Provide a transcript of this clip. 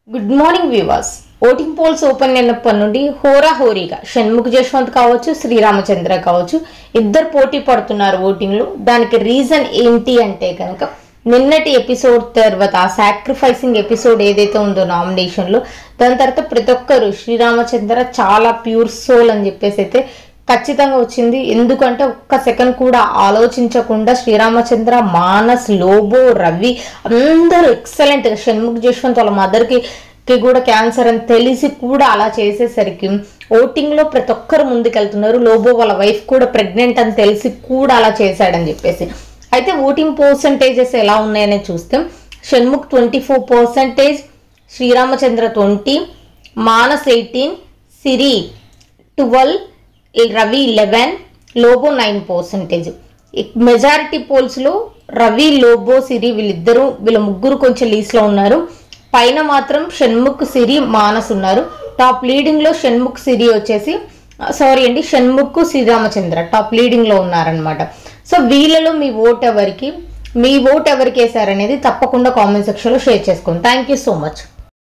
good morning వివాస్ voting polls open అయినప్పటి నుండి హోరాహోరీగా షణ్ముఖ్ జశ్వంత్ కావచ్చు శ్రీరామచంద్ర కావచ్చు ఇద్దరు పోటీ పడుతున్నారు ఓటింగ్లో దానికి రీజన్ ఏంటి అంటే కనుక నిన్నటి ఎపిసోడ్ తర్వాత ఆ సాక్రిఫైసింగ్ ఎపిసోడ్ ఏదైతే ఉందో నామినేషన్లో దాని తర్వాత ప్రతి ఒక్కరు శ్రీరామచంద్ర చాలా ప్యూర్ సోల్ అని చెప్పేసి అయితే ఖచ్చితంగా వచ్చింది ఎందుకంటే ఒక్క సెకండ్ కూడా ఆలోచించకుండా శ్రీరామచంద్ర మానస్ లోబో రవి అందరూ ఎక్సలెంట్ షణ్ముఖ్ జశ్వంత్ వాళ్ళ మదర్కి కి కూడా క్యాన్సర్ అని తెలిసి కూడా అలా చేసేసరికి ఓటింగ్ లో ప్రతి ఒక్కరు ముందుకెళ్తున్నారు లోబో వాళ్ళ వైఫ్ కూడా ప్రెగ్నెంట్ అని తెలిసి కూడా అలా చేశాడని చెప్పేసి అయితే ఓటింగ్ పర్సంటేజెస్ ఎలా ఉన్నాయని చూస్తే Shanmukh twenty four percentage Sriramachandra twenty Manas eighteen Siri twelve Ravi eleven Lobo nine percentage majority పోల్స్లో రవి లోబో సిరి వీళ్ళిద్దరూ వీళ్ళ ముగ్గురు కొంచెం లీస్లో ఉన్నారు పైన మాత్రం షణ్ముఖ్ సిరి మానస్ ఉన్నారు టాప్ లీడింగ్లో షణ్ముఖ్ సిరి వచ్చేసి సారీ అండి షణ్ముఖ్ శ్రీరామచంద్ర టాప్ లీడింగ్లో ఉన్నారనమాట సో వీళ్ళలో మీ ఓట్ ఎవరికి మీ ఓట్ ఎవరికి వేసారనేది తప్పకుండా కామెంట్ సెక్షన్లో షేర్ చేసుకోండి థ్యాంక్ యూ సో మచ్